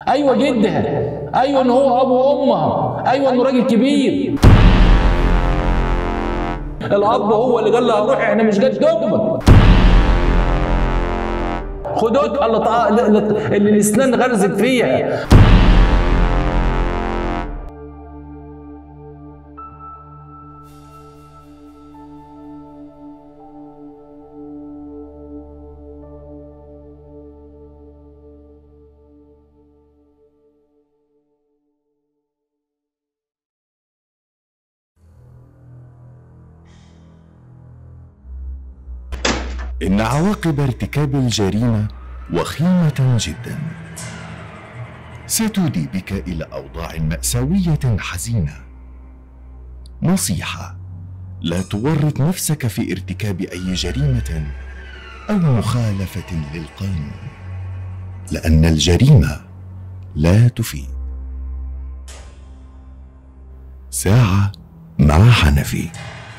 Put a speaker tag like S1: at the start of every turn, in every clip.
S1: ايوه جدها ايوه ان هو ابو وامها ايوه انه راجل كبير الاب هو اللي قال لها روحي احنا مش جد امك خدود اللي طع... اللي الاسنان غرزت فيها
S2: إن عواقب ارتكاب الجريمة وخيمة جدا ستودي بك إلى أوضاع مأساوية حزينة نصيحة لا تورط نفسك في ارتكاب أي جريمة أو مخالفة للقانون لأن الجريمة لا تفيد ساعة مع حنفي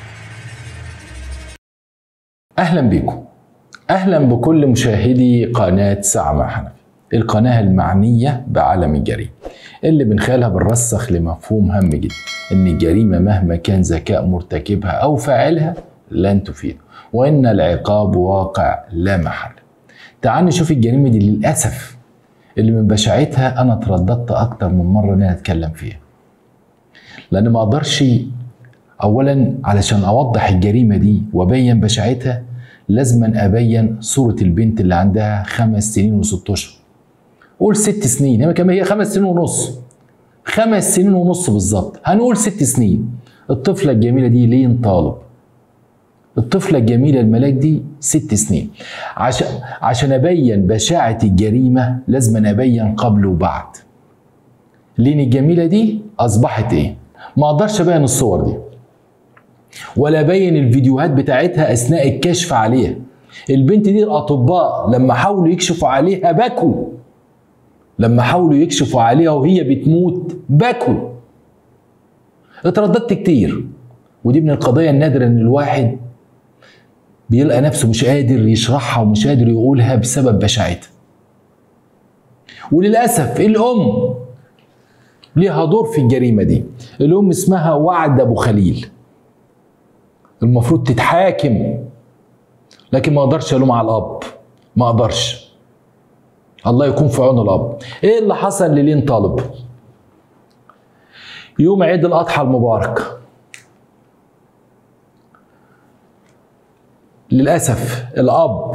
S1: اهلا بكم اهلا بكل مشاهدي قناه ساعه مع حنفي القناه المعنيه بعالم الجريمه اللي بنخيلها بنرسخ لمفهوم هام جدا ان الجريمه مهما كان ذكاء مرتكبها او فاعلها لن تفيد وان العقاب واقع لا محل تعال نشوف الجريمه دي للاسف اللي من بشاعتها انا ترددت اكتر من مره ان انا اتكلم فيها لان ما اقدرش اولا علشان اوضح الجريمه دي وابين بشاعتها لازما ابين صوره البنت اللي عندها خمس سنين وست اشهر قول ست سنين هي كمان هي خمس سنين ونص خمس سنين ونص بالظبط هنقول ست سنين الطفله الجميله دي لين طالب الطفلة الجميلة الملاك دي ست سنين عشان عشان أبين بشاعة الجريمة لازم أبين قبل وبعد لين الجميلة دي أصبحت إيه؟ ما أقدرش أبين الصور دي ولا ابين الفيديوهات بتاعتها اثناء الكشف عليها البنت دي الاطباء لما حاولوا يكشفوا عليها بكوا لما حاولوا يكشفوا عليها وهي بتموت بكوا اترددت كتير ودي من القضايا النادرة ان الواحد بيلقى نفسه مش قادر يشرحها ومش قادر يقولها بسبب بشاعتها وللأسف الأم ليها دور في الجريمة دي الأم اسمها وعد أبو خليل المفروض تتحاكم لكن ما اقدرش الوم على الاب ما اقدرش الله يكون في عون الاب ايه اللي حصل للين طالب يوم عيد الاضحى المبارك للاسف الاب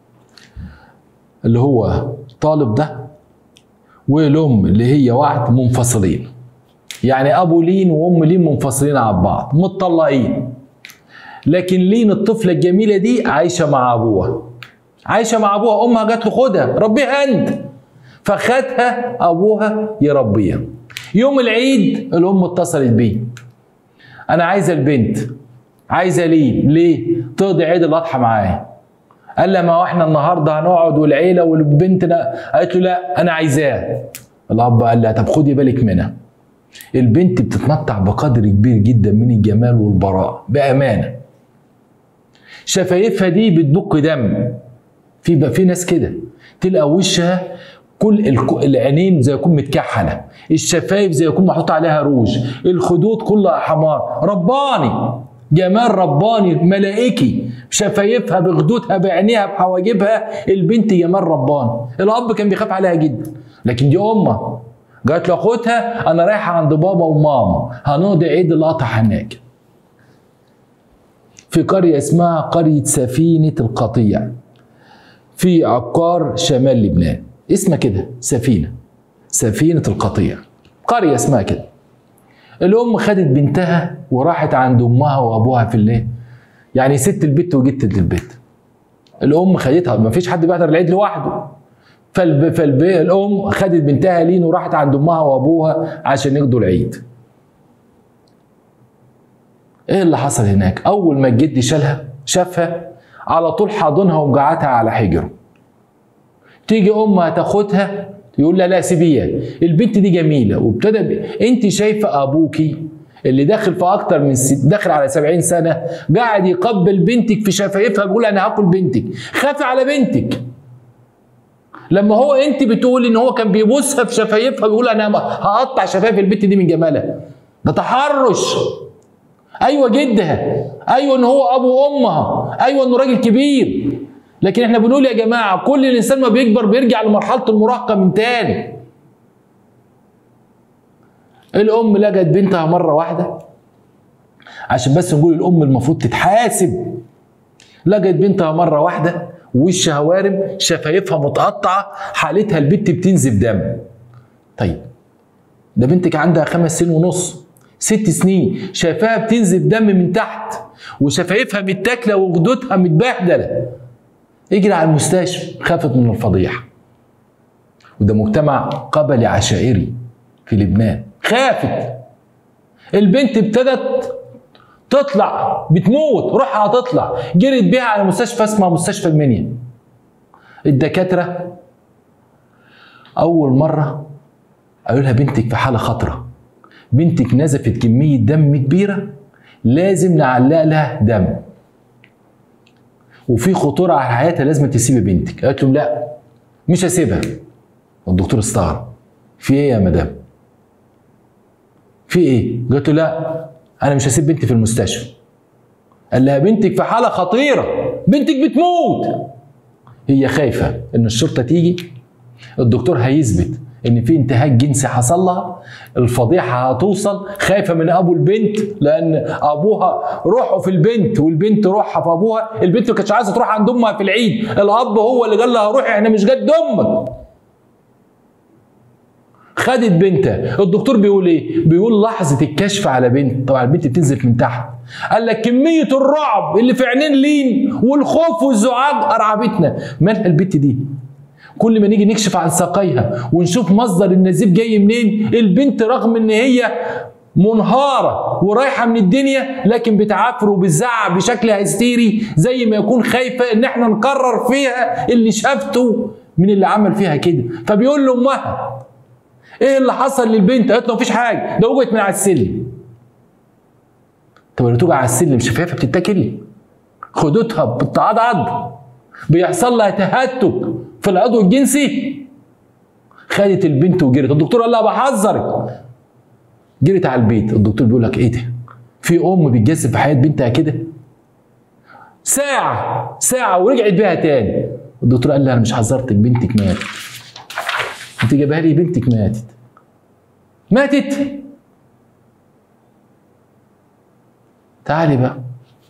S1: اللي هو طالب ده والام اللي هي وعد منفصلين يعني ابو لين وام لين منفصلين عن بعض متطلقين لكن لين الطفله الجميله دي عايشه مع ابوها عايشه مع ابوها امها جات له خدها ربيها انت فخدها ابوها يربيها يوم العيد الام اتصلت بيه انا عايزه البنت عايزه لين ليه تقضي عيد الاضحى معايا قال لها ما هو احنا النهارده هنقعد والعيله والبنت قالت له لا انا عايزاها الاب قال لها طب خدي بالك منها البنت بتتمتع بقدر كبير جدا من الجمال والبراءه بامانه شفايفها دي بتبق دم في بقى في ناس كده تلقى وشها كل العينين زي يكون متكحله الشفايف زي يكون محطوط عليها روج الخدود كلها حمار رباني جمال رباني ملائكي شفايفها بخدودها بعينيها بحواجبها البنت جمال رباني الاب كان بيخاف عليها جدا لكن دي امها قالت له خدها انا رايحه عند بابا وماما هنقضي عيد الاضحى هناك في قرية اسمها قرية سفينة القطيع في عقار شمال لبنان اسمها كده سفينة سفينة القطيع قرية اسمها كده الأم خدت بنتها وراحت عند أمها وأبوها في الليل يعني ست البيت وجدت البيت الأم خدتها ما فيش حد بيحضر العيد لوحده فالب... فالب... الأم خدت بنتها لين وراحت عند أمها وأبوها عشان يقضوا العيد ايه اللي حصل هناك اول ما الجد شالها شافها على طول حاضنها ومقعدها على حجره تيجي امها تاخدها يقول لها لا سيبيها البنت دي جميله وابتدى ب... انت شايفه ابوكي اللي داخل في اكتر من ست داخل على 70 سنه قاعد يقبل بنتك في شفايفها بيقول انا هاكل بنتك خافي على بنتك لما هو انت بتقول ان هو كان بيبوسها في شفايفها بيقول انا هقطع شفايف البت دي من جمالها ده تحرش ايوه جدها ايوه ان هو ابو امها ايوه انه راجل كبير لكن احنا بنقول يا جماعه كل الانسان ما بيكبر بيرجع لمرحله المراهقه من تاني الام لقت بنتها مره واحده عشان بس نقول الام المفروض تتحاسب لقت بنتها مره واحده وشها وارم شفايفها متقطعه حالتها البت بتنزف دم طيب ده بنتك عندها خمس سنين ونص ست سنين شايفاها بتنزف دم من تحت وشفايفها متاكله وخدودها متبهدله اجري على المستشفى خافت من الفضيحه وده مجتمع قبلي عشائري في لبنان خافت البنت ابتدت تطلع بتموت روحها هتطلع جريت بيها على مستشفى اسمها مستشفى المنيا الدكاتره اول مره قالوا لها بنتك في حاله خطره بنتك نزفت كميه دم كبيره لازم نعلق لها دم وفي خطوره على حياتها لازم تسيبي بنتك قالت لهم لا مش هسيبها الدكتور استغرب في ايه يا مدام في ايه قالت له لا انا مش هسيب بنتي في المستشفى قال لها بنتك في حاله خطيره بنتك بتموت هي خايفه ان الشرطه تيجي الدكتور هيثبت ان في انتهاك جنسي حصل لها الفضيحه هتوصل خايفه من ابو البنت لان ابوها روحه في البنت والبنت روحها في ابوها البنت ما كانتش عايزه تروح عند امها في العيد الاب هو اللي قال لها روحي احنا مش جد امك خدت بنتها الدكتور بيقول ايه بيقول لحظه الكشف على بنت طبعا البنت بتنزف من تحت قال لك كميه الرعب اللي في عينين لين والخوف والزعاج ارعبتنا مالها البنت دي كل ما نيجي نكشف عن ساقيها ونشوف مصدر النزيف جاي منين البنت رغم ان هي منهارة ورايحة من الدنيا لكن بتعافر وبتزعق بشكل هستيري زي ما يكون خايفة ان احنا نكرر فيها اللي شافته من اللي عمل فيها كده فبيقول لأمها ايه اللي حصل للبنت قالت له مفيش حاجة ده وقعت من على السلم طب اللي توجع على السلم شفايفها بتتاكل خدودها بتعضعض بيحصل لها تهتك في العضو الجنسي خدت البنت وجرت الدكتور قال لها بحذرك جرت على البيت الدكتور بيقول لك ايه ده في ام بتجسد في حياه بنتها كده ساعه ساعه ورجعت بيها تاني الدكتور قال لها انا مش حذرتك بنتك ماتت انت جايبها لي بنتك ماتت ماتت تعالي بقى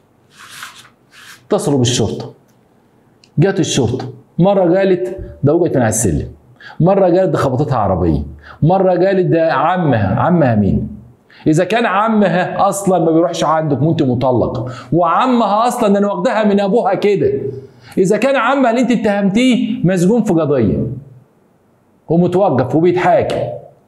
S1: اتصلوا بالشرطه جت الشرطه مره قالت ده وقعت من على السلم مره قالت ده خبطتها عربيه مره قالت ده عمها عمها مين اذا كان عمها اصلا ما بيروحش عندك وانت مطلق وعمها اصلا انا واخدها من ابوها كده اذا كان عمها اللي انت اتهمتيه مسجون في قضيه ومتوقف وبيتحاكم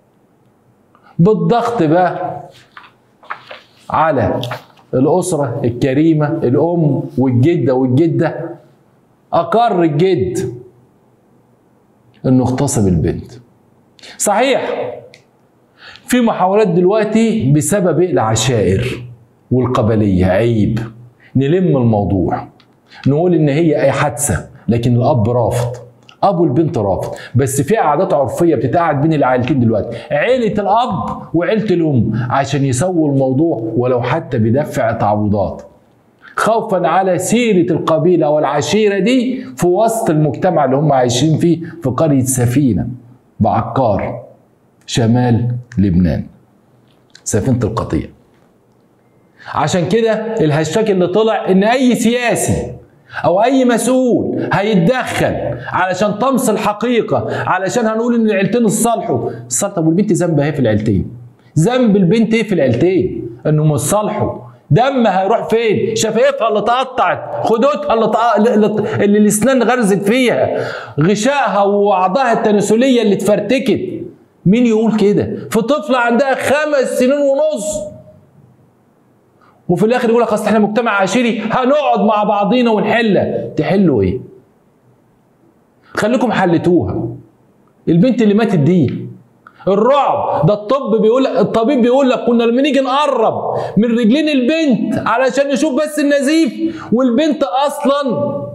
S1: بالضغط بقى على الأسرة الكريمة الأم والجدة والجدة أقر الجد إنه اغتصب البنت صحيح في محاولات دلوقتي بسبب العشائر والقبلية عيب نلم الموضوع نقول إن هي أي حادثة لكن الأب رافض ابو البنت رافض بس في عادات عرفيه بتتقعد بين العائلتين دلوقتي عيله الاب وعيله الام عشان يسووا الموضوع ولو حتى بدفع تعويضات خوفا على سيره القبيله والعشيره دي في وسط المجتمع اللي هم عايشين فيه في قريه سفينه بعكار شمال لبنان سفينه القطيع عشان كده الهاشتاج اللي طلع ان اي سياسي او اي مسؤول هيتدخل علشان طمس الحقيقه علشان هنقول ان العيلتين اتصالحوا الصالح طب والبنت ذنبها ايه في العيلتين ذنب البنت ايه في العيلتين انهم اتصالحوا دمها هيروح فين شفايفها اللي اتقطعت خدودها اللي, تق... اللي, اللي الاسنان غرزت فيها غشائها واعضائها التناسليه اللي اتفرتكت مين يقول كده في طفله عندها خمس سنين ونص وفي الاخر يقول لك اصل احنا مجتمع عشيري هنقعد مع بعضينا ونحلها تحلوا ايه خليكم حلتوها البنت اللي ماتت دي الرعب ده الطب بيقول الطبيب بيقول لك كنا لما نيجي نقرب من رجلين البنت علشان نشوف بس النزيف والبنت اصلا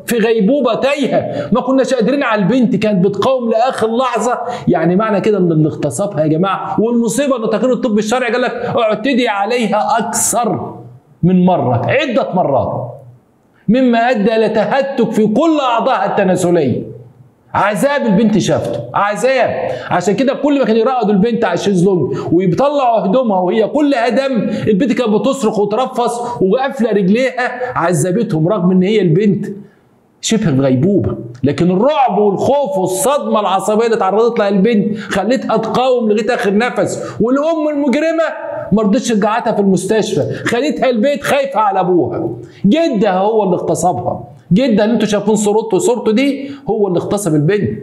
S1: في غيبوبه تايهه ما كناش قادرين على البنت كانت بتقاوم لاخر لحظه يعني معنى كده ان اللي اغتصبها يا جماعه والمصيبه ان تقرير الطب الشرعي قال لك اعتدي عليها اكثر من مره عده مرات مما ادى الى تهتك في كل اعضائها التناسليه عذاب البنت شافته عذاب عشان كده كل ما كانوا يرقدوا البنت على الشيزلونج ويطلعوا هدومها وهي كلها دم البنت كانت بتصرخ وترفص وقافله رجليها عذبتهم رغم ان هي البنت شبه غيبوبه لكن الرعب والخوف والصدمه العصبيه اللي تعرضت لها البنت خلتها تقاوم لغايه اخر نفس والام المجرمه ما رضتش تقعدها في المستشفى خدتها البيت خايفه على ابوها جدها هو اللي اغتصبها جدها اللي انتوا شايفين صورته صورته دي هو اللي اغتصب البنت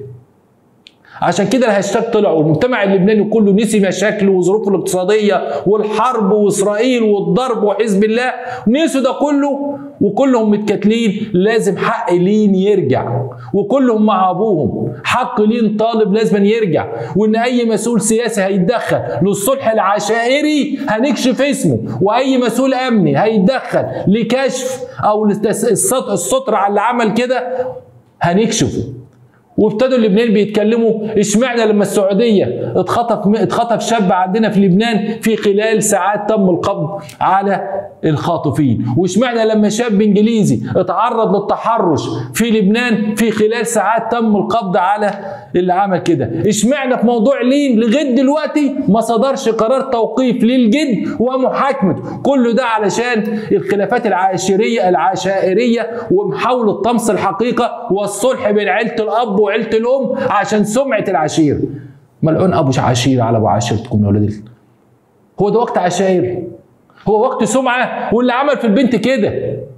S1: عشان كده الهاشتاج طلع والمجتمع اللبناني كله نسي مشاكله وظروفه الاقتصاديه والحرب واسرائيل والضرب وحزب الله نسوا ده كله وكلهم متكاتلين لازم حق لين يرجع وكلهم مع ابوهم حق لين طالب لازم يرجع وان اي مسؤول سياسي هيتدخل للصلح العشائري هنكشف اسمه واي مسؤول امني هيتدخل لكشف او السطر على اللي عمل كده هنكشفه وابتدوا اللبنان بيتكلموا اشمعنى لما السعوديه اتخطف اتخطف شاب عندنا في لبنان في خلال ساعات تم القبض على الخاطفين واشمعنى لما شاب انجليزي اتعرض للتحرش في لبنان في خلال ساعات تم القبض على اللي عمل كده اشمعنى في موضوع لين لغايه دلوقتي ما صدرش قرار توقيف للجد ومحاكمته كل ده علشان الخلافات العاشريه العشائريه ومحاوله طمس الحقيقه والصلح بين عيله الاب وعيله الام عشان سمعه العشيره ملعون ابو عشيره على ابو عشيرتكم يا ولاد هو ده وقت عشائر هو وقت سمعه واللي عمل في البنت كده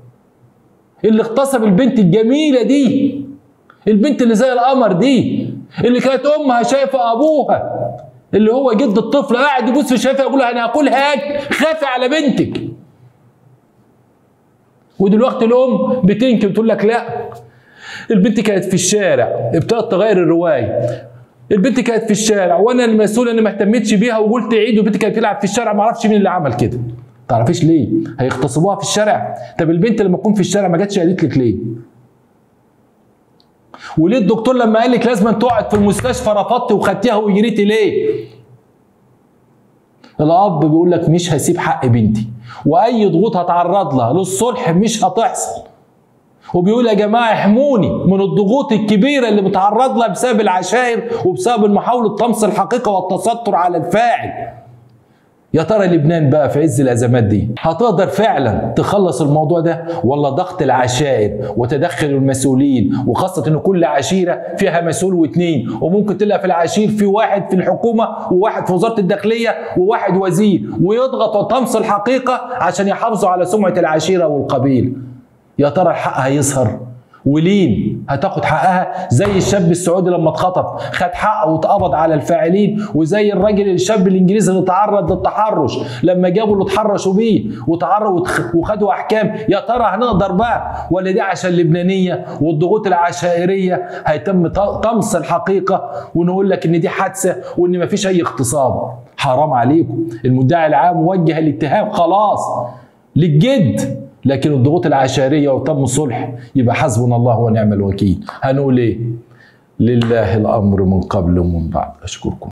S1: اللي اغتصب البنت الجميله دي البنت اللي زي القمر دي اللي كانت امها شايفه ابوها اللي هو جد الطفل قاعد يبص في شايفها يقول انا هاكلها خافي على بنتك ودلوقتي الام بتنكر بتقول لك لا البنت كانت في الشارع ابتدت تغير الروايه البنت كانت في الشارع وانا المسؤول انا ما اهتمتش بيها وقلت عيد والبنت كانت بتلعب في الشارع ما اعرفش مين اللي عمل كده تعرفيش ليه هيغتصبوها في الشارع طب البنت لما تكون في الشارع ما جاتش قالت لك ليه وليه الدكتور لما قال لك لازم تقعد في المستشفى رفضت وخدتيها وجريتي ليه الاب بيقول لك مش هسيب حق بنتي واي ضغوط هتعرض لها للصلح مش هتحصل وبيقول يا جماعه احموني من الضغوط الكبيره اللي بتعرض لها بسبب العشائر وبسبب محاوله طمس الحقيقه والتستر على الفاعل يا ترى لبنان بقى في عز الازمات دي هتقدر فعلا تخلص الموضوع ده ولا ضغط العشائر وتدخل المسؤولين وخاصه ان كل عشيره فيها مسؤول واثنين وممكن تلاقي في العشير في واحد في الحكومه وواحد في وزاره الداخليه وواحد وزير ويضغط وطمس الحقيقه عشان يحافظوا على سمعه العشيره والقبيل يا ترى الحق هيظهر ولين هتاخد حقها زي الشاب السعودي لما اتخطف خد حقه واتقبض على الفاعلين وزي الراجل الشاب الانجليزي اللي تعرض للتحرش لما جابوا اللي اتحرشوا بيه وتعرض وخدوا احكام يا ترى هنقدر بقى ولا دي عشان اللبنانيه والضغوط العشائريه هيتم طمس الحقيقه ونقول لك ان دي حادثه وان مفيش اي اغتصاب حرام عليكم المدعي العام وجه الاتهام خلاص للجد لكن الضغوط العشائريه وتم الصلح يبقى حسبنا الله ونعم الوكيل هنقول ايه لله الامر من قبل ومن بعد اشكركم